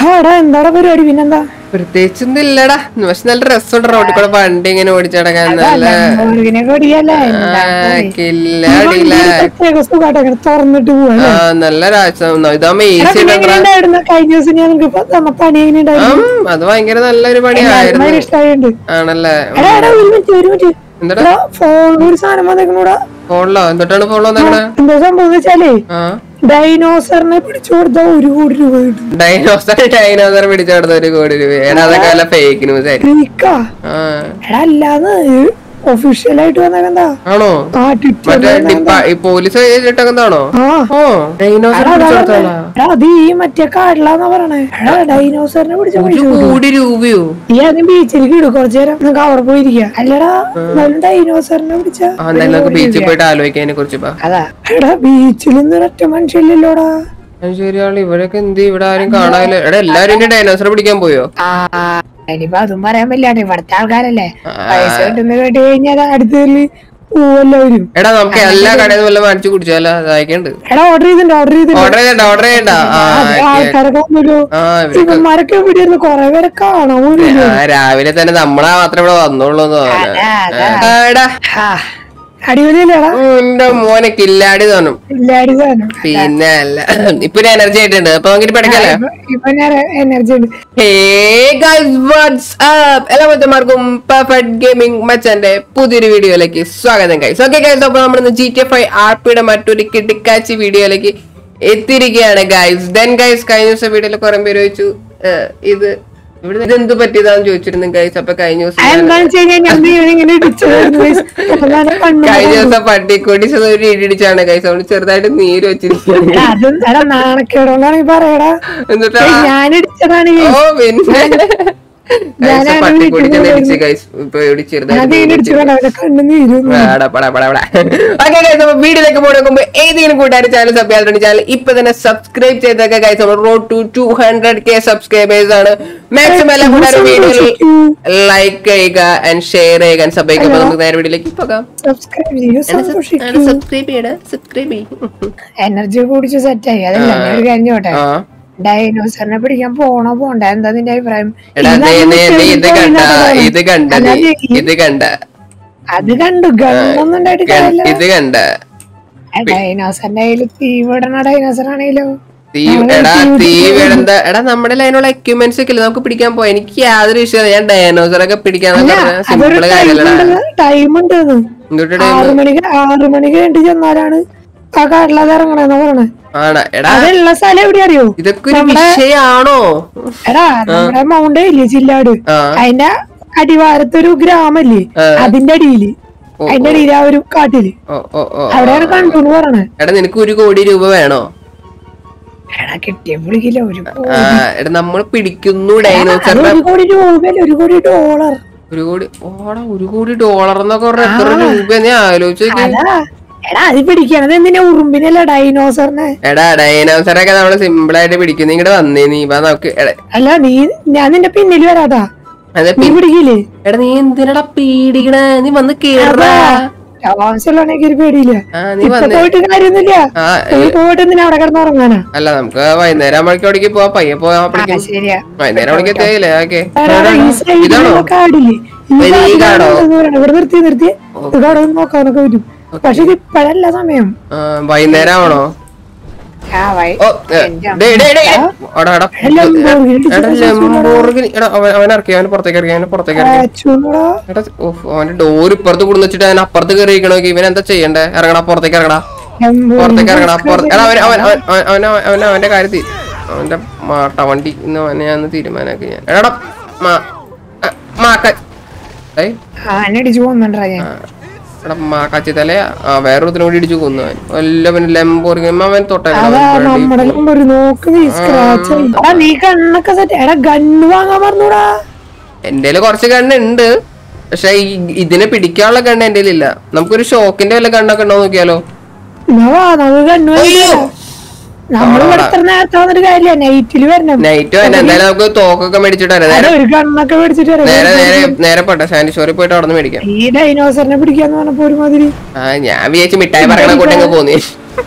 ആടാ എന്താടാ പരിപാടി പിന്നെന്താ പ്രത്യേകിച്ചൊന്നും ഇല്ലടാ പക്ഷെ നല്ല രസമുണ്ട് റോഡിൽ കൂടെ വണ്ടി ഇങ്ങനെ ഓടിച്ചടക്കാൻ നല്ല ലംബോർഗിനിയൊക്കെ ഓടിക്കല്ലേ ആ, കില്ലാടിയില്ല പ്രത്യേക സുഖാട്ടോ ഇങ്ങനെ തുറന്നിട്ട് പോവാ ആ നല്ല രാസം ഇതാകുമ്പോ ഈസി എങ്ങനെയുണ്ടായിരുന്നു കഴിഞ്ഞ ദിവസം ഞാൻ നിങ്ങൾക്ക് തന്ന പണി എങ്ങനെയുണ്ടായിരുന്നു അത് ഭയങ്കര നല്ലൊരു പണിയായിരുന്നു ഭയങ്കര ഇഷ്ടമായിട്ടുണ്ട് ആണല്ലേ എടാ എടാ ഒരു മിനിറ്റ് ഒരു മിനിറ്റ് എന്താടാ ഫോണിൽ ഒരു സാധനം വന്നേക്കണൂടാ ഫോണിലോ എന്തൊട്ടാണ് ഫോണിലോ വന്നേക്കണേ എന്താ സംഭവം എന്ന് വെച്ചാലേ ആ ഡൈനോസറിനെ പിടിച്ചു കൊടുത്ത ഒരു കോടി രൂപ കിട്ടും ഡൈനോസർ ഡൈനോസർ പിടിച്ചെടുത്ത ഒരു കോടി രൂപ എടാ അതൊക്കെ വല്ല ഫേക്ക് ന്യൂസ് ആയിരിക്കും ക്ലിക്കാ ആ എടാ അല്ലാന്ന് ഒഫീഷ്യൽ ആയിട്ട് വന്നേക്കെന്താ ആണോ ആ ട്വിറ്റർ മറ്റേ ഡിപ്പ- ഈ പോലീസ് ഇട്ടൊക്കെന്താണോ ആ ഓ ഡൈനോസർ പിടിച്ചെടുത്തോളാ എടാ അത് ഈ മറ്റേ കാട്ടിലാന്നാ പറയണേ എടാ ഡൈനോസറിനെ പിടിച്ച പൈസ ഒരു കോടി രൂപയോ ഈ ആദ്യം ബീച്ചിലേക്ക് ഇടും കുറച്ചു നേരം നമുക്ക് അവിടെ പോയിരിക്കാം അല്ലടാ എന്നാലും ഡൈനോസറിനെ പിടിച്ച ആ എന്തായാലും നമുക്ക് ബീച്ചിൽ പോയിട്ട് ആലോചിക്കാൻ അതിനെ കുറിച്ച് അതാ എടാ ബീച്ചിൽ നിന്ന് ഒരൊറ്റ മനുഷ്യല്ലല്ലോടാ ശരിയാണ് ഇവരൊക്കെ എന്ത് ഇവിടെ ആരും കാണാനില്ല എടാ എല്ലാരും ഇനി ഡൈനോസർ പിടിക്കാൻ പോയോ ആ ഇനിയിപ്പോ അതും പറയാൻ പറ്റില്ല ഇവിടുത്തെ ആൾക്കാരല്ലേ പൈസ കിട്ടുന്ന കേട്ട് കഴിഞ്ഞാൽ അടുത്തതില് പോവല്ലാവരും എടാ നമുക്ക് എല്ലാ കടയിൽ നിന്ന് വല്ലതും മേടിച്ച് കുടിച്ചാലോ അതായിക്കുണ്ട് എടാ ഓർഡർ ചെയ്തിട്ടുണ്ട് ഓർഡർ ചെയ്തിട്ടുണ്ട് ഓർഡർ ചെയ്യണ്ട ഓർഡർ ചെയ്യണ്ട ആ ഓക്കേ. ആൾക്കാരൊക്കെ വന്നൊരു ആ ഇവരൊക്കെ ഇവന്മാരൊക്കെ ഇവിടെ ഇരുന്ന് കൊറേ പേരെ കാണാൻ പോലും ആ, രാവിലെ തന്നെ നമ്മളാ മാത്രമേ ഇവിടെ വന്നോളൂ എന്ന് തോന്നുന്നു എടാ ആ, അടിപൊളിയല്ലേടാ എന്റെ മോനെ കില്ലാടി തോന്നും ഇല്ലാടി സാധനം പിന്നെ അല്ല ഇപ്പൊ ഒരു എനർജി ആയിട്ടുണ്ട് അപ്പൊ നമുക്ക് പഠിക്കല്ലേ ഇപ്പൊ- ഇപ്പൊ ഞാൻ എനർജി ഉണ്ട് Hey guys, what's up? എല്ലാ മച്ചന്മാർക്കും പെർഫെക്റ്റ് ഗെയിമിംഗ് മച്ചന്റെ പുതിയൊരു വീഡിയോയിലേക്ക് സ്വാഗതം ഗൈസ് ഓക്കെ ഗൈസ് അപ്പോൾ നമ്മൾ G T F I R പിയുടെ മറ്റൊരു കിട്ടിക്കാച്ചി വീഡിയോയിലേക്ക് എത്തിയിരിക്കുകയാണ് ഗൈസ് ദെൻ ഗൈസ് കഴിഞ്ഞ ദിവസം വീഡിയോയിൽ കുറെ പേര് ചോദിച്ചു "ഏഹ്, ഇത് ഇവിടെ ഇതെന്ത് പറ്റിയതാന്ന് ചോദിച്ചിരുന്നു ഗൈസ് അപ്പൊ കഴിഞ്ഞ ദിവസം ഞാൻ- എന്താന്ന് വെച്ച് കഴിഞ്ഞാൽ ഞാൻ ദൈവം ഇങ്ങനെ ഇടിച്ചതായിരുന്നു guys. അപ്പൊ ഞാൻ കണ്ണു കഴിഞ്ഞ ദിവസം പട്ടിക്കൊടി ഒരു ഇടിച്ചാണ് ഗൈസ് അതുകൊണ്ട് ചെറുതായിട്ട് നീര് വെച്ചിരിക്കുകയാണ് എടാ, അത് എടാ നാണക്കേടോണ്ടാണ് ഈ പറയടാ എന്നിട്ടാ ഏയ്, ഞാൻ ഇടിച്ചതാണ് ഓ guys. പിന്നെ ഞാൻ ആ പട്ടിക്കൊടി വീട്ടിൽ ഇടിച്ച് ഗൈസ് ഇപ്പൊ ഇവിടെ ഞാൻ ചെറുതായിട്ട് ദൈവം ഇടിച്ചതാണ് അവന്റെ കണ്ണ് നീരും വീഡിയോയിലേക്ക് പോകുമ്പോ ഏതെങ്കിലും കൂട്ടുകാർ ചാനൽ സബ് ചെയ്യാറുണ്ട് ചാനൽ ഇപ്പൊ തന്നെ സബ്സ്ക്രൈബ് ചെയ്തൊക്കെ ഗൈസ് നമ്മൾ road to two hundred K subscribers ആണ് മാക്സിമം എല്ലാ കൂട്ടുകാരും വീഡിയോയിൽ ലൈക്ക് ചെയ്യുക ആൻഡ് ഷെയർ ചെയ്യുക സബ് ചെയ്യുക അപ്പൊ നമുക്ക് നേരെ വീഡിയോയിലേക്ക് പോകാം സബ്സ്ക്രൈബ് ചെയ്യൂ സന്തോഷിക്കൂ സബ്സ്ക്രൈബ് ചെയ്യണം സബ്സ്ക്രൈബ് ചെയ്യും എനർജി കുടിച്ച് സെറ്റായി അതല്ല ഞാൻ ഒരു കാര്യം ചോട്ടെ ആ ഡൈനോസറിനെ പിടിക്കാൻ പോണോ പോണ്ട എന്താ നിന്റെ അഭിപ്രായം എടാ ഇത് നീ നീ നീ ഇത് കണ്ട ഇതിനകത്ത് ഇത് കണ്ട നീ അല്ലാതെ ഈ- ഇത് കണ്ട അത് കണ്ടു ഗണ്ണൊന്നും ഉണ്ടായിട്ട് കാര്യമില്ല ഇത് കണ്ട ഡൈനോസറിന്റെ കയ്യിൽ തീ വിടണ ഡൈനോസർ ആണെങ്കിലോ തീ എടാ തീ വീഴന്ത എടാ നമ്മുടെ അതിനുള്ള എക്യുപ്മെന്റ്സ് ഒക്കെ ഇല്ലേ നമുക്ക് പിടിക്കാൻ പോയി എനിക്ക് യാതൊരു വിഷയമില്ല ഞാൻ ഡയനോസറൊക്കെ പിടിക്കാന്ന് പറഞ്ഞ അതൊരു സിമ്പിൾ കാര്യമല്ലടാ ടൈം ഉണ്ട് എന്തുട്ട് ആറു മണിക്ക് ആറു മണിക്ക് കഴിഞ്ഞിട്ട് ചെന്നാലാണ് ആ കാട്ടിലത് ഇറങ്ങണേന്ന് പറയണേ ആണ് എടാ അതുള്ള സ്ഥലം എവിടെ അറിയോ ഇതൊക്കെ ഒരു വിഷയാണോ എടാ നമ്മുടെ മൗണ്ട് ഇല്ലേ ചില്ലാട് ആ അതിന്റെ അടിവാരത്തൊരു ഗ്രാമല്ലേ ആ. അതിന്റെ അടിയില് ഓ, അതിന്റെ അടിയിൽ ആ ഒരു കാട്ടില് ഓ ഓ ഓ അവിടെയാണ് കണ്ടു എന്ന് പറയണേ എടാ നിനക്ക് ഒരു കോടി രൂപ വേണോ എടാ കിട്ടിയ വിളിക്കില്ല ഒരു കോ- ആ എടാ നമ്മൾ പിടിക്കുന്നു അത് ഡൈനോസറിനെ ഒരു കോടി രൂപയല്ല ഒരു കോടി ഡോളർ ഒരു കോടി ഓടാ ഒരു കോടി ഡോളർ എന്നൊക്കെ പറഞ്ഞ എത്ര രൂപ നീ ആലോചിച്ച് നോക്ക്. അതാ എടാ അത് പിടിക്കണത് എന്തിനാ ഉറുമ്പിനല്ല ഡൈനോസറിനെ എടാ ഡൈനോസറൊക്കെ നമ്മള് സിമ്പിൾ ആയിട്ട് പിടിക്കുന്നു ഇങ്ങോട്ട് വന്നേ നീ വാ നമുക്ക് എടാ അല്ല നീ ഞാൻ നിന്റെ പിന്നിൽ വരാതാ അതെ നീ പിടിക്കില്ലേ എടാ നീ എന്തിനടാ പേടിക്കണ നീ വന്ന് കേറടാ ആവശ്യമുള്ളവനെങ്കിൽ ഒരു പേടിയില്ല ആ നീ ഇപ്പൊ വന്ന് പോയിട്ട് കാര്യമൊന്നുമില്ല ആ നീ പോയിട്ട് എന്തിനാ അവിടെ കിടന്നുറങ്ങാനാ അല്ല നമുക്ക് വൈകുന്നേരം ആവുമ്പോഴേക്ക് അവിടേക്ക് പോവാ പയ്യെ പോവാ ആ, അപ്പോഴേക്കും ശരിയാ വൈകുന്നേരം അവിടേക്ക് എത്തിയാലേ ഓക്കെ എടാ, എടാ, ഈ സൈഡിലുള്ള കാടില്ലേ ഈ വലിയ കാട്ടിലാണ് കാടോ? എന്ന് പറയണെ. ഇവിടെ നിർത്തി നിർത്തി ഇത് അവിടെ നിന്ന് നോക്കാനൊക്കെ പറ്റും പക്ഷെ ഇത് ഇപ്പഴല്ല സമയം വൈകുന്നേരം ആവണോ ആ വൈ ഓ ഏ, ഡേ, ഡേ, ഡേ, എടാ, എടാ, ലംബോർഗിനി എടാ, ലംബോർഗിനി. എടാ, അവൻ അവൻ ഇറക്കി അവന് പുറത്തേക്ക് ഇറക്കി അവന് പുറത്തേക്ക് ഇറക്കി ചൂടാ എടാ ഓ, അവന്റെ ഡോർ ഇപ്പുറത്ത് കൊടുന്ന് വെച്ചിട്ട് അവൻ അപ്പുറത്ത് കയറിയിരിക്കണോക്കി ഇവൻ എന്താ ചെയ്യണ്ടേ ഇറങ്ങടാ പുറത്തേക്ക് ഇറങ്ങടാ പുറത്തേക്ക് ഇറങ്ങടാ പുറത്ത് എടാ അവൻ അവൻ അവൻ അവൻ അവൻ അവൻ അവന്റെ കാര്യത്തിൽ അവന്റെ മാട്ട വണ്ടി ഇന്ന് അവനെ ഞാൻ തീരുമാനമാക്കി ഞാൻ എടാ മാ ആ, മാക്ക ഏയ് ആനടിച്ചു പോകുന്നുണ്ടാ ഞാൻ ആ, എടാ മാക്കാച്ചി തല ആ വേറൊരുത്തിനും കൂടി ഇടിച്ചു കൊന്നു അവൻ വല്ലവൻ ലെമ്പോർഗി അവൻ തൊട്ടേ അതാ നമ്മുടെ ഒരു നോക്ക് നീ സ്ക്രാച്ച് എടാ നീ കണ്ണൊക്കെ സെറ്റ് എടാ ഗണ്ണ് വാങ്ങാൻ പറഞ്ഞൂടാ എന്റെ കുറച്ച് കണ്ണുണ്ട് പക്ഷെ ഈ- ഇതിനെ പിടിക്കാനുള്ള കണ്ണ് എന്റെ ഇല്ല നമുക്കൊരു ഷോക്കിന്റെ വല്ല കണ്ണൊക്കെ ഉണ്ടോ നോക്കിയാലോ എന്നാ വാ നമുക്ക് ഗണ്ണ് വാങ്ങിക്കാം നമ്മൾ ഇവിടെ ഇത്ര നേരത്തെ വന്നിട്ട് കാര്യമില്ല നൈറ്റില് വരണം നൈറ്റ് തന്നെ എന്തായാലും നമുക്ക് തോക്കൊക്കെ മേടിച്ചിട്ട് വരാം നേരെ അതെ ഒരു കണ്ണൊക്കെ മേടിച്ചിട്ട് വരാം നേരെ നേരെ നേരെ പോട്ടെ സാൻഡിഷോറിൽ പോയിട്ട് അവിടെ നിന്ന് മേടിക്കാം ഈ ഡൈനോസറിനെ പിടിക്കാന്ന് പറഞ്ഞപ്പോ ഒരുമാതിരി ആ ഞാൻ വിചാരിച്ചു മിഠായി പറയണ കൂട്ടങ്ങ് പോന്നി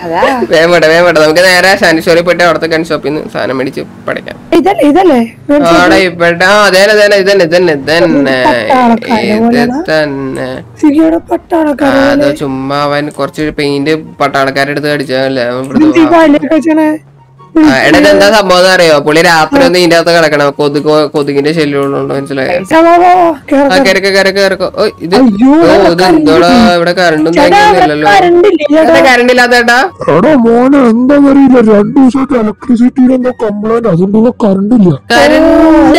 അതാ വേഗം വേണ്ട വേഗം വേണ്ട നമുക്ക് നേരെ ശനിശ്വരി പോയിട്ട് അവിടുത്തെ ഗൺ ഷോപ്പിൽ നിന്ന് സാധനം മേടിച്ച് പഠിക്കാം ഇതല്ലേ ഇതല്ലേ ആടെ ഇവിടെ ആ അതെ അതെ ഇതന്നെ ഇതന്നെ ഇതന്നെ പട്ടാളക്കാരെ ഇത് പോലെയാ? തന്നെ സിഗിയുടെ ആ, പട്ടാളക്കാരെ അത് ചുമ്മാ അവൻ കുറച്ച് പെയിന്റ് പട്ടാളക്കാരുടെ അടുത്ത് അടിച്ചല്ലേ അവൻ ഇവിടുന്ന് ഈ പാലിയൊക്കെ വെച്ചാണ് ആ, എടാ ഇത് എന്താ സംഭവം എന്ന് അറിയോ പുള്ളി രാത്രി ഒന്ന് ഇതിന്റെ അകത്ത് കിടക്കണം കൊതുക് കൊതുകിന്റെ ശല്യം ഉള്ളതുകൊണ്ട് മനസ്സിലായോ ആ കരക്ക് കരക്ക് കരക്കോ ഓ ഇത് അയ്യോ, ഓ ഇത് എന്തോടാ ഇവിടെ കറണ്ടും തേങ്ങയൊന്നുമില്ലല്ലോ കറണ്ടില്ലേ കറണ്ട് ഇല്ലാത്തേട്ടാ എടാ മോനെ എന്താ അറിയില്ല രണ്ടു ദിവസമായിട്ട് ഇലക്ട്രിസിറ്റിയിൽ എന്തോ കംപ്ലൈന്റ് അതുകൊണ്ട് കറണ്ട് ഇല്ല കറണ്ട്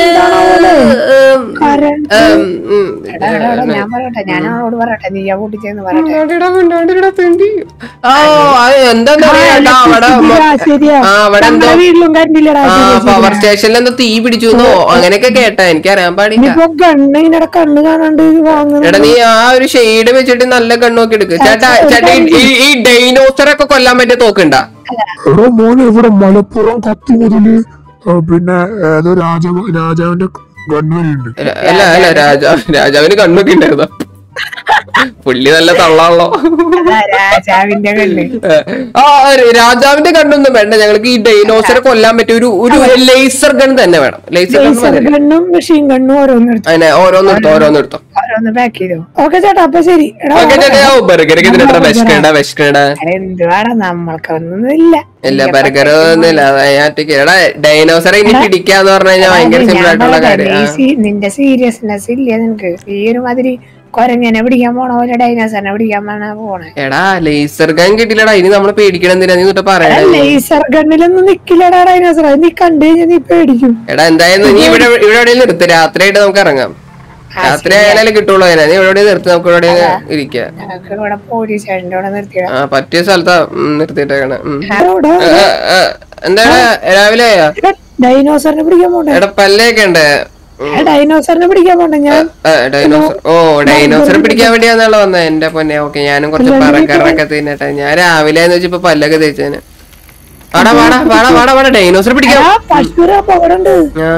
കറണ്ട് ഉം, ഉം. എടാ, എടാ, എടാ, ഞാൻ പറയട്ടെ ഞാൻ അവളോട് പറയട്ടെ നീ ആ കൂട്ടിച്ചെന്ന് പറയട്ടെ മിണ്ടാണ്ടിടാ, മിണ്ടാണ്ടിടാ, തെണ്ടി. ആ അത് എന്താന്ന് അറിയാ അവിടെ ശരിയാ, ശരിയാ ആ അവിടെ എന്തോ നമ്മുടെ വീട്ടിലും കറണ്ടില്ലടാ ആ പവർ സ്റ്റേഷനിൽ എന്തോ തീ പിടിച്ചു എന്നോ അങ്ങനെയൊക്കെ കേട്ടാ എനിക്കറിയാൻ പാടില്ല ഇപ്പൊ കണ്ണ് ഇങ്ങനെ കണ്ണ് കാണാണ്ട് വാങ്ങുന്നു എടാ നീ ആ ഒരു ഷെയ്ഡ് വെച്ചിട്ട് നല്ല കണ്ണോക്കി എടുക്ക് ചേട്ടാ ചേട്ടാ ഈ- ഈ- ഈ ഡൈനോസറൊക്കെ കൊല്ലാൻ പറ്റിയ തോക്കുണ്ടാ എടാ മോനെ ഇവിടെ മലപ്പുറം കത്തി മുതല് ആ, പിന്നെ ഏതോ രാജ രാജാവിന്റെ ഗൺവരുണ്ട് അല്ല അല്ല, അല്ല രാജാ രാജാവിന് കണ്ണൊക്കെ ഉണ്ടായിരുന്നോ പുള്ളി നല്ല തള്ളാണല്ലോ അതാ രാജാവിന്റെ കണ്ണ് ആ ഒരു രാജാവിന്റെ കണ്ണൊന്നും വേണ്ട ഞങ്ങൾക്ക് ഈ ഡൈനോസറെ കൊല്ലാൻ പറ്റിയ ഒരു ഒരു ലേസർ ഗൺ തന്നെ വേണം ലേസർ ഗൺ ലേസർ ഗണ്ണും മെഷീൻ ഗണ്ണും ഓരോന്നും എടുത്തു അതിനെ ഓരോന്നെടുത്തോ ഓരോന്നെടുത്തോ ഓരോന്ന് പാക്ക് ചെയ്തു ഓക്കെ ചേട്ടാ അപ്പൊ ശരി എടാ ഓക്കെ ചേട്ടാ ഓ ബർഗറൊക്കെ ഇതിനെത്ര വിശക്കണ്ട വിശക്കണ്ട എടാ, എന്തുവാടാ നമ്മൾക്കൊന്നും ഇല്ല ഇല്ല ബർഗർ ഒന്നുമില്ല ഞാൻ എടാ ഡൈനോസറെ ഇനി പിടിക്കാന്ന് പറഞ്ഞു കഴിഞ്ഞാൽ ഭയങ്കര സിമ്പിൾ ആയിട്ടുള്ള കാര്യം നിന്റെ സീരിയസ്നെസ് ഇല്ല നിനക്ക് ഈ ഒരു മാതിരി കൊരങ്ങനെ പിടിക്കാൻ പോണ പോലെ ഡൈനാസറിനെ പിടിക്കാൻ പോണ പോണേ എടാ ലേസർ ഗൺ കിട്ടില്ലടാ ഇനി നമ്മള് പേടിക്കണം എന്തിനാ നീ തൊട്ട് പറയണേ ലേസർ ഗണ്ണിലൊന്നും നിക്കില്ലടാ ഡൈനാസർ നീ കണ്ടു കഴിഞ്ഞാൽ നീ പേടിക്കും എടാ എന്തായാലും നീ ഇവിടെ ഇവിടെ എവിടെയും നിർത്ത് രാത്രിയായിട്ട് നമുക്ക് ഇറങ്ങാം രാത്രി ആയാലേ കിട്ടുള്ളൂ അതിനാ നീ ഇവിടെ എവിടെയും നിർത്തി നമുക്ക് ഇവിടെ ഇരിക്കാം ഞങ്ങൾക്ക് ഇവിടെ പോലീസ് സ്റ്റേഷന്റെ അവിടെ നിർത്തിയിടാം ആ പറ്റിയ സ്ഥലത്താ ഉം, നിർത്തിയിട്ടേക്കണേ ഉം. അവിടെ ഏ, ഏ, എന്താണ് രാവിലെ ആയാ? ഡൈനോസറിനെ പിടിക്കാൻ പോണ്ടേ എടാ പല്ലയൊക്കെ ഉണ്ട് ഉം. ഡൈനോസറിനെ പിടിക്കാൻ പോണ്ടേ ഞാൻ ആ, ഡൈനോസർ ഓ ഡൈനോസർ പിടിക്കാൻ വേണ്ടിയാന്നുള്ള വന്നത് എന്റെ പൊന്നെ ഓക്കെ ഞാനും കുറച്ച് പറക്കറൊക്കെ തിന്നട്ടെ ഞാൻ രാവിലെ എന്ന് വെച്ചപ്പോ പല്ലൊക്കെ തേച്ചേന് വാടാ വാടാ വാടാ വാടാ വാടാ ഡൈനോസർ പിടിക്കാം ആ പശുര അപകടമുണ്ട് ആ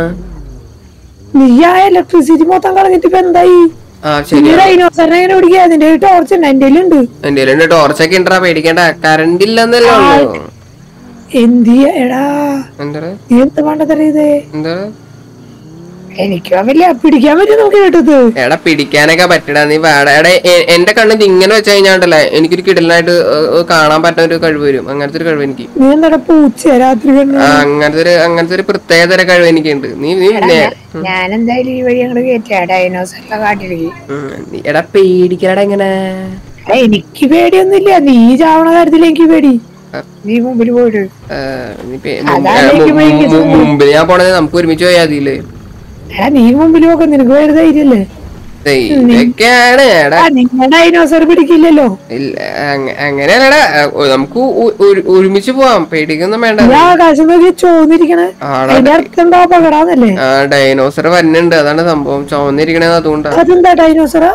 നീ ആ ഇലക്ട്രിസിറ്റി മൊത്തം കളഞ്ഞിട്ട് ഇപ്പൊ എന്തായി ആ നീ ശരി ഡൈനോസറിനെ എങ്ങനെ പിടിക്കുക അതിന്റെ ടോർച്ച് ഉണ്ട് എന്റെ ഉണ്ട് എന്റെ രണ്ട് ടോർച്ചൊക്കെ ഉണ്ടാ പേടിക്കണ്ട കറണ്ട് ഇല്ലെന്നല്ലേ ഉള്ളൂ എന്ത് ചെയ്യാ എടാ എന്താ നീ എന്ത് വേണ്ടതറിയതേ എന്താ എനിക്ക് വലിയ പിടിക്കാൻ പറ്റും നമുക്ക് കേട്ടത് എടാ പിടിക്കാനൊക്കെ പറ്റടാ നീ വാടാ എടാ എ- എന്റെ കണ്ണിത് ഇങ്ങനെ വെച്ച് കഴിഞ്ഞാണ്ടല്ലേ എനിക്കൊരു കിടലായിട്ട് കാണാൻ പറ്റുന്ന ഒരു കഴിവ് വരും അങ്ങനത്തെ ഒരു കഴിവ് എനിക്ക് നീ എന്താ പൂച്ച രാത്രി കണ്ണ് ആ, അങ്ങനത്തെ ഒരു അങ്ങനത്തെ ഒരു പ്രത്യേക തരം കഴിവ് എനിക്കുണ്ട് നീ നീ നേ- ഞാൻ എന്തായാലും ഈ വഴി അങ്ങോട്ട് കയറ്റിയ ഡൈനോസറിലെ കാട്ടിലേക്ക് ഉം, നീ- എടാ പേടിക്കടാ ഇങ്ങനെ എടാ, എനിക്ക് പേടിയൊന്നുമില്ല നീ ചാവണ കാര്യത്തിൽ എനിക്ക് പേടി നീ മുമ്പിൽ പോയിട്ട് ആ, നീ പേ- അതാണ് മുമ്പ് എനിക്ക് മു- ഭയങ്കര മു- മുമ്പിൽ ഞാൻ പോണത് നമുക്ക് ഒരുമിച്ച് പോയാ അതില് എടാ നീ മുമ്പിൽ പോക്കെ നിനക്ക് വേറെ ധൈര്യല്ലേ ഇതൊക്കെയാണ് എടാ ആ നിങ്ങളുടെ ഡൈനോസർ പിടിക്കില്ലല്ലോ ഇല്ല അങ്ങ- അങ്ങനെയല്ലടാ ഓ, നമുക്ക് ഒ- ഒരു- ഒരുമിച്ച് പോവാം പേടിക്കൊന്നും വേണ്ട ഈ ആകാശം നോക്കി ചോന്നിരിക്കണേ ആടാ അതിന്റെ അർത്ഥം എന്താ അപകടാന്നല്ലേ ആ ഡൈനോസർ വരുന്നുണ്ട് അതാണ് സംഭവം ചുവന്നിരിക്കണത് അതുകൊണ്ടാ അതെന്താ ഡൈനോസറാ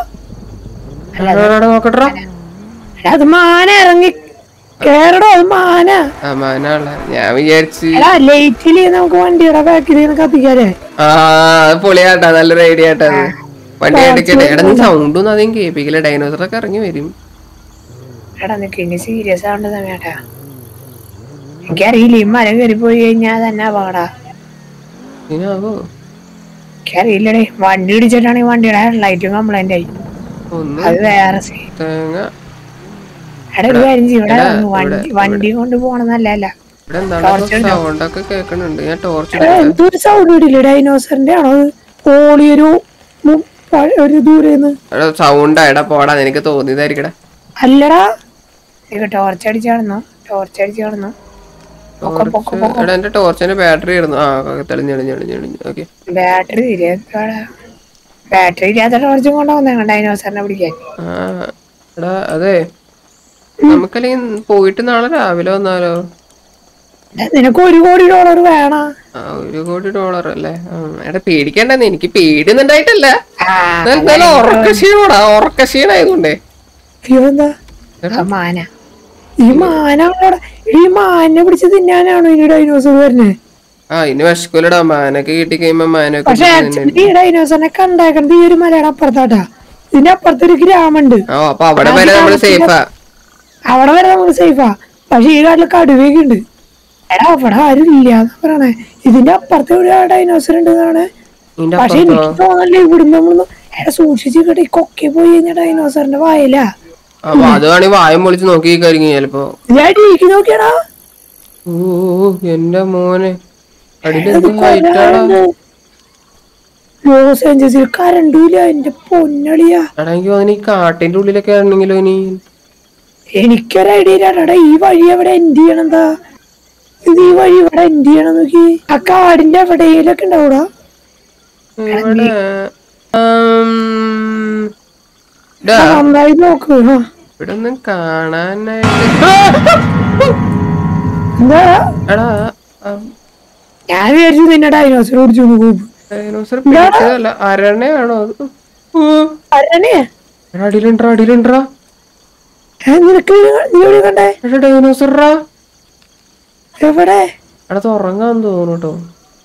നോക്കട്ടോ എടാ, അത് മാന ഇറങ്ങി കേറടോ അത് മാന ആ മാനാള ഞാൻ വിചാരിച്ച് എടാ ലൈറ്റില് നമുക്ക് വണ്ടിയുടെ ബാക്കിൽ കത്തിക്കാലേ ആ അത് പൊളിയാട്ടാ നല്ലൊരു ഐഡിയ ആട്ടാ അത് വണ്ടി എടുക്കട്ടെ എടാ നീ സൗണ്ട് ഒന്നും അധികം കേൾപ്പിക്കില്ല ഡൈനോസർ ഒക്കെ ഇറങ്ങി വരും എടാ നിനക്ക് ഇനി സീരിയസ് ആവേണ്ട സമയട്ടാ എനിക്കറിയില്ല ഈ മരം കയറി പോയി കഴിഞ്ഞാൽ തന്നെ അപകടാ ഇനാവോ എനിക്കറിയില്ലടേ വണ്ടി ഇടിച്ചിട്ടാണെങ്കിൽ വണ്ടിയുടെ ഹെഡ്ലൈറ്റും കംപ്ലൈന്റ് ആയി ഒന്ന് അത് വേറെ സീൻ തേങ്ങ എടാ ഒരു കാര്യം ചെയ്യും ഇവിടെ എടാ, വന്ന് വണ്ടി വണ്ടി കൊണ്ട് പോണ നല്ലല്ല ഇവിടെ എന്താണ് സൗണ്ട് ഒക്കെ കേൾക്കണുണ്ട് ഞാൻ ടോർച്ച് എടാ, എന്തൊരു സൗണ്ട് ഇടില്ലേ ഡൈനോസറിന്റെ ആണോ അത് പോളിയൊരു മു- പ- ഒരു ദൂരെന്ന് സൗണ്ടാ എടാ പോടാ നിനക്ക് തോന്നിയതായിരിക്കടാ അല്ലടാ ഇത് ടോർച്ച് അടിച്ച് കാണുന്നു ടോർച്ച് അടിച്ച് കാണുന്നു പൊക്ക പൊക്ക പൊക്ക എടാ എന്റെ ടോർച്ചിന്റെ ബാറ്ററി ആയിരുന്നു ആ തെളിഞ്ഞ് തെളിഞ്ഞ് തെളിഞ്ഞ് തെളിഞ്ഞ് ഓക്കെ ബാറ്ററി തിരിയാ ബാറ്ററി ഇല്ലാത്ത ടോർച്ചും കൊണ്ടുവന്നേക്കണം ഡൈനോസറിനെ പിടിക്കാൻ ആ എടാ അതെ നമുക്കല്ലെങ്കിൽ പോയിട്ട് നാളെ രാവിലെ വന്നാലോ എടാ, നിനക്ക് ഒരു കോടി ഡോളർ വേണ ആ ഒരു കോടി ഡോളർ അല്ലേ ആ, എടാ പേടിക്കണ്ടെന്ന് എനിക്ക് പേടിയൊന്നുണ്ടായിട്ടല്ല ആ, നല്ല- നല്ല ഉറക്കക്ഷീണോടാ ഉറക്കക്ഷീണായതുകൊണ്ടേ എന്താ ആ, മാന ഈ മാന അവിടെ- ഈ മാനെ പിടിച്ച് തിന്നാനാണോ ഇനി ഡൈനോസർ വരുന്നത് ആ ഇനി വിഷക്കൂലടാ മാനൊക്കെ കിട്ടി കഴിയുമ്പോ മാനൊക്കെ പക്ഷെ പിടിച്ച് തിന്നല്. ആക്ച്വലി ഈ ഡൈനോസറിനെ കണ്ടേക്കണത് ഈ ഒരു മലയുടെ അപ്പുറത്താട്ടാ ഇതിന്റെ അപ്പുറത്തൊരു ഗ്രാമുണ്ട് ആ അപ്പൊ അവിടെ വരെ നമ്മള് സേഫാ അവിടെ വരെ നമുക്ക് സേഫാ പക്ഷെ ഈ കാട്ടിൽ കടുവയൊക്കെ ഉണ്ട് എടാ അവിടെ ആരും ഇല്ലാന്ന് പറയണേ ഇതിന്റെ അപ്പുറത്തെ ഒരു ഡൈനോസർ ഉണ്ട് എന്നാണ് നിന്റെ പക്ഷെ അപ്പുറത്തോ എനിക്ക് തോന്നല്ലേ ഇവിടുന്ന് നമ്മളൊന്ന് എടാ സൂക്ഷിച്ച് കേട്ടോ ഈ കൊക്കെ പോയി കഴിഞ്ഞാൽ ഡൈനോസറിന്റെ വായല അപ്പൊ അത് വേണമെങ്കിൽ വായം പൊളിച്ച് നോക്കിയിരിക്കും ചിലപ്പോ ഞാൻ ടീക്ക് നോക്കിയടാ ഓ ഓ, എന്റെ മോനെ അടിയിലെന്ത് ഹൈറ്റാടാ ലോസ് ഏഞ്ചൽസിൽ കരണ്ടൂല എന്റെ പൊന്നളിയാ എടാ എനിക്ക് തോന്നുന്നു ഈ കാട്ടിന്റെ ഉള്ളിലൊക്കെ ആണെങ്കിലോ ഇനി എനിക്കൊരു ഐഡിയ ഇല്ലാടാ ഈ വഴി എവിടെ എൻഡ് ചെയ്യണം എന്താ ഇത് ഈ വഴി ഇവിടെ എൻഡ് ചെയ്യണം നോക്കി ആ കാടിന്റെ എവിടെയിലൊക്കെ ഉണ്ടാവൂടാ ഇവിടെ ആം, ഡാ, നന്നായി നോക്ക് ആ. ഇവിടെ ഒന്നും കാണാനായിട്ട് എന്താ എടാ ആ, ഞാൻ വിചാരിച്ചു നിന്നെ ഡൈനോസർ ഓടിച്ചു പോകും ഡൈനോസർ പിടിച്ചതല്ല അരണയാണോ അത് ഓ, അരണേ എടാ അടിയിലുണ്ടാ അടിയിലുണ്ടാ ഏ, നിനക്ക് നീ എവിടെ കണ്ടേ എടാ ഡൈനോസറാ എവിടെ എടാ തുറങ്ങാൻ തോന്നുന്നു കേട്ടോ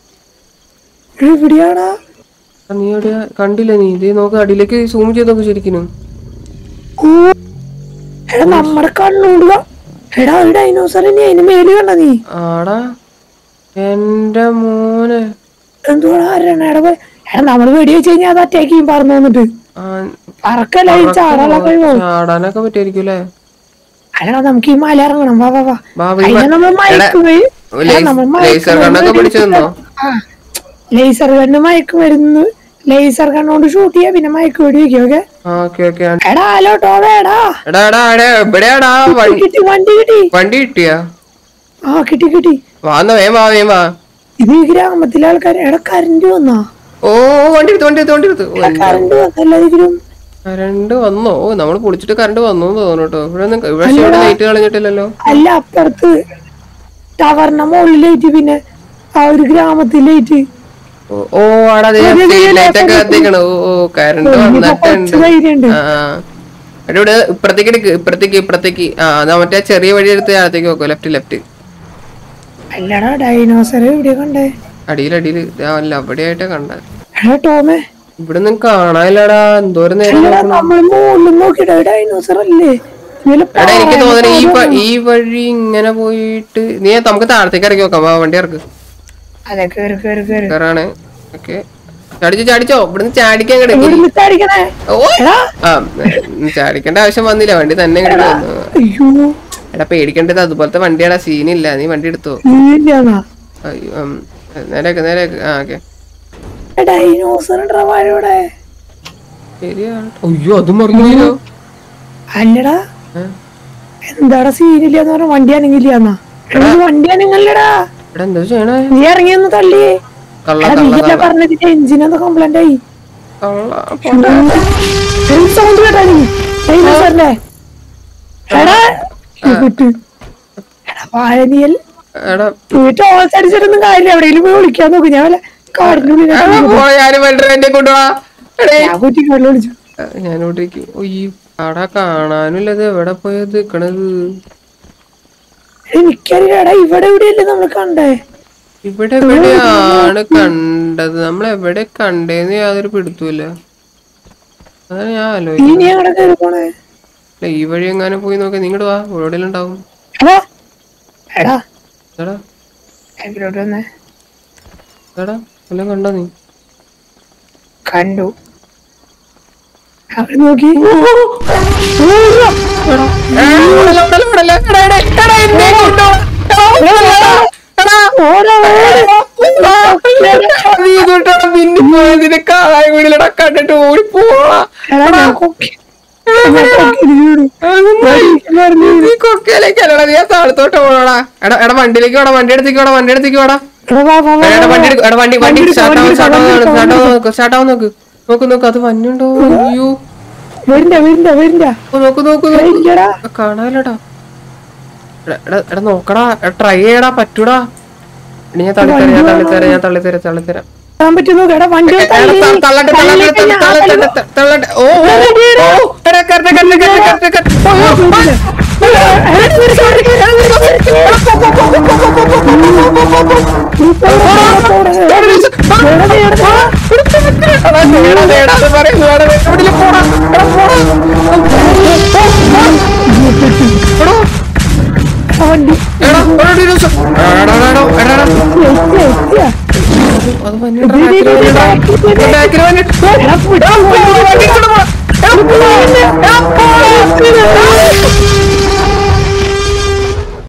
എവിടെയാടാ എടാ, നീ എവിടെയാ കണ്ടില്ല നീ ഇതേ നോക്ക് അടിയിലേക്ക് സൂം ചെയ്ത് നോക്ക് ശരിക്കും ഓ എടാ നമ്മുടെ കണ്ണൂടുക എടാ ഒരു ഡൈനോസറിനെ അതിന് മേല് കണ്ട നീ ആടാ എന്റെ മോനെ എന്തുവാടാ അരണയുടെ പോയി എടാ നമ്മള് വെടി വെച്ച് കഴിഞ്ഞാൽ അത് അറ്റാക്ക് ചെയ്യും പറന്നു വന്നിട്ട് ആ, പറക്കല്ല ഈ ചാടാനുള്ള കഴിവോ ചാടാനൊക്കെ പറ്റുമായിരിക്കും അല്ലേ അല്ലടാ നമുക്ക് ഈ മല ഇറങ്ങണം വാ വാ വാ വാ, ഈ അതിനെ മ- നമ്മൾ എടാ, മയക്കുമരുന്ന് എടാ, ലേസ്- നമ്മൾ ലേസർ മയക്കുമരുന്ന് കണ്ണൊക്കെ പിടിച്ചു വെടിവെച്ചിട്ട് നിന്നോ ആ ലേസർ കണ്ണ് മയക്കുമരുന്ന് ലേസർ കണ്ണോണ്ട് ഷൂട്ട് ചെയ്യാ പിന്നെ മയക്ക് വെടി വെക്കും ഓക്കെ ആ ഓക്കെ ഓക്കെ എടാ ഹലോ ടോവേടാ എടാ എടാ എടാ എവിടെയാടാ വണ്ടി കിട്ടി വണ്ടി കിട്ടി വണ്ടി കിട്ടിയാ ആ കിട്ടി കിട്ടി വാന്ന വേം വാ വേം വാ ഇത് ഈ ഗ്രാമത്തിലെ ആൾക്കാർ എടാ കറണ്ട് വന്നാ ഓ വണ്ടി എടുത്തു വണ്ടി എടുത്തു വണ്ടി എടുത്തു ഓ, എന്റെ കറണ്ട് വന്നല്ലാതെങ്കിലും കറണ്ട് വന്നോ ഓ നമ്മൾ പൊളിച്ചിട്ട് കറണ്ട് വന്നു തോന്നുന്നു കേട്ടോ ഇവിടെ ഒന്നും ഇവിടെ ഇവിടെ ലൈറ്റ് കളഞ്ഞിട്ടില്ലല്ലോ അല്ല അപ്പുറത്ത് ടവറിന്റെ മുകളിലേറ്റ് പിന്നെ ആ ഒരു ഗ്രാമത്തിലേറ്റ് ഓ, ഓ ആടാ ലൈറ്റ് ഒക്കെ കത്തിക്കണോ ഓ ഓ കറണ്ട് വന്നിട്ടുണ്ട് കുറച്ച് ധൈര്യമുണ്ട് ആ ആ. എടാ ഇവിടെ ഇപ്പുറത്തേക്ക് എടുക്ക് ഇപ്പുറത്തേക്ക് ഇപ്പുറത്തേക്ക് ആ അതാ മറ്റേ ചെറിയ വഴി എടുത്ത് അകത്തേക്ക് നോക്കോ ലെഫ്റ്റ് ലെഫ്റ്റ് അല്ലടാ ഡൈനോസർ എവിടെ കണ്ടേ അടിയിൽ അടിയിൽ അല്ല അവിടെ ആയിട്ടാ കണ്ട എടാ ടോമേ ഇവിടെ ഒന്നും കാണാനില്ലടാ എന്തോരം നേരം അല്ലടാ നോക്കണം നമ്മൾ മുകളിൽ നോക്കിടാ ഡൈനോസർ അല്ലേ ഇതില് എടാ എനിക്ക് പാറ തോന്നുന്നു ഈ പോലെ വ- ഈ വഴി ഇങ്ങനെ പോയിട്ട് നീ നമുക്ക് താഴത്തേക്ക് ഇറക്കി നോക്കാം വാ വണ്ടി ഇറക്ക് അതെ കേറി കേറി കേറി കയറാണ് ഓക്കെ ചാടിച്ചോ ചാടിച്ചോ ഇവിടുന്ന് ചാടിക്കാൻ കിടക്കി ഇവിടുന്ന് തടിക്കണേ ഓ എടാ ആ ഉം, ചാടിക്കേണ്ട ആവശ്യം വന്നില്ല വണ്ടി തന്നെ ഇങ്ങോട്ട് വന്നു അയ്യോ എടാ പേടിക്കേണ്ടത് അതുപോലത്തെ വണ്ടിയാടാ സീനില്ല നീ വണ്ടി എടുത്തോ നീല്ലാന്നാ അയ്യോ, ഉം, നേരെയാക്ക് നേരെയാക്ക് ആ ഓക്കെ ഡൈനോസർ ഉണ്ടോ വാഴയുടെ ശരിയാണ് അയ്യോ അത് മറിഞ്ഞോ അല്ലടാ എന്താടാ സീനില്ലാന്ന് പറഞ്ഞ വണ്ടി അനങ്ങില്ലാന്നാ എടാ, ഇത് വണ്ടി അനങ്ങല്ലടാ എടാ എന്താ ചെയ്യണേ നീ ഇറങ്ങി ഒന്ന് തള്ളി കള്ള എടാ കള്ള നീയല്ല പറഞ്ഞതിന്റെ എഞ്ചിൻ എന്താ കംപ്ലൈന്റ് ആയി കള്ള സൗണ്ട് കേട്ടാ നീ ഡൈനോസറിന്റെ എടാ ഇങ്ങോട്ട്. എടാ വാഴനിയൽ എടാ വീട്ടിൽ ഓൾസ് അടിച്ചിട്ടൊന്നും കാര്യമില്ല എവിടെയെങ്കിലും പോയി വിളിക്കാൻ നോക്കും ഞാൻ വല്ല കാടിന്റെ ഉള്ളിൽ എടാ, പോ, ഞാന് വണ്ടി എന്നെ കൊണ്ടുപോവാ എടേ ഞാൻ കുറ്റി കള്ളു വിളിച്ചു ഞാനിവിടെ ഒയ്യോ ആടാ കാണാനില്ലത് എവിടെ പോയത് നിക്കണത് എനിക്കറിയാടാ ഇവിടെ എവിടെയല്ലേ നമ്മൾ കണ്ടേ ഇവിടെ എവിടെയാണ് കണ്ടത് നമ്മൾ എവിടെ കണ്ടേന്ന് യാതൊരു പിടുത്തൂല്ല അതാണ് ഞാൻ ആലോചിക്കുന്നത് ഇനി അവിടെ കയറി പോണേ അല്ല, ഈ വഴി എങ്ങാനും പോയി നോക്കാം നിങ്ങട് വാ എവിടെ ഉണ്ടാവും എടാ എടാ എടാ എങ്കിലോട്ട് വന്നേ എടാ എല്ലാം കണ്ടോ നീ കണ്ടു അവിടെ നോക്കി കണ്ടിട്ട് ഓടി പോവാ എടാ ഞാൻ കൊക്കി ഞാൻ കൊക്കി വീണു. നീ കൊക്കയിലേക്കല്ലടാ നീ ആ താഴത്തോട്ട് പോണോടാ എടാ എടാ വണ്ടിയിലേക്ക് വേടാ വണ്ടി എടുത്തേക്ക് വേടാ വണ്ടി എടുത്തേക്ക് വേടാ എടാ വാ വാ വാ എടാ വണ്ടി എടുക്ക് എടാ വണ്ടി വണ്ടി എടുക്ക്, സ്റ്റാർട്ട് വണ്ടി ആവും എടുക്ക്, സ്റ്റാർട്ട് വണ്ടി ആവും എടുക്ക്, സ്റ്റാർട്ട് ആവും നോക്ക് സ്റ്റാർട്ട് ആവും നോക്ക് നോക്ക് നോക്ക് അത് വന്നുണ്ടോ അയ്യോ വരില്ല വരില്ല വരില്ല ഓ, നോക്ക് നോക്ക് നോക്ക് ഇല്ലടാ കാണാലടാ എടാ എടാ, എടാ നോക്കടാ ട്രൈ ചെയ്യടാ പറ്റൂടാ എടി, ഞാൻ തള്ളിത്തരാം ഞാൻ തള്ളിത്തരാം ഞാൻ തള്ളിത്തരാം തള്ളിത്തരാം കാണാൻ പറ്റുന്നു എടാ വണ്ടി എടാ, ത- തള്ളട്ടെ തള്ളട്ടെ തള്ളട്ടെ തള്ളട്ടെ ത- തള്ളട്ടെ ഓ ഓ, ഓ, എടാ കറക്റ്റ് കറക്റ്റ് കറക്റ്റ് കറക്റ്റ് ഓ, ഓ, ഓ. എടാ, നേടാ, നേടാ, അത് പറയുന്നു, എടാ, എവിടെയെങ്കിലും പോടാ, എടാ, പോടാ. എടാ, വണ്ടി അത് വന്നിട്ട് back ല് വന്നിട്ട് back ല് വന്നിട്ട് എടാ, പിടി, ആ, പിടി, വണ്ടി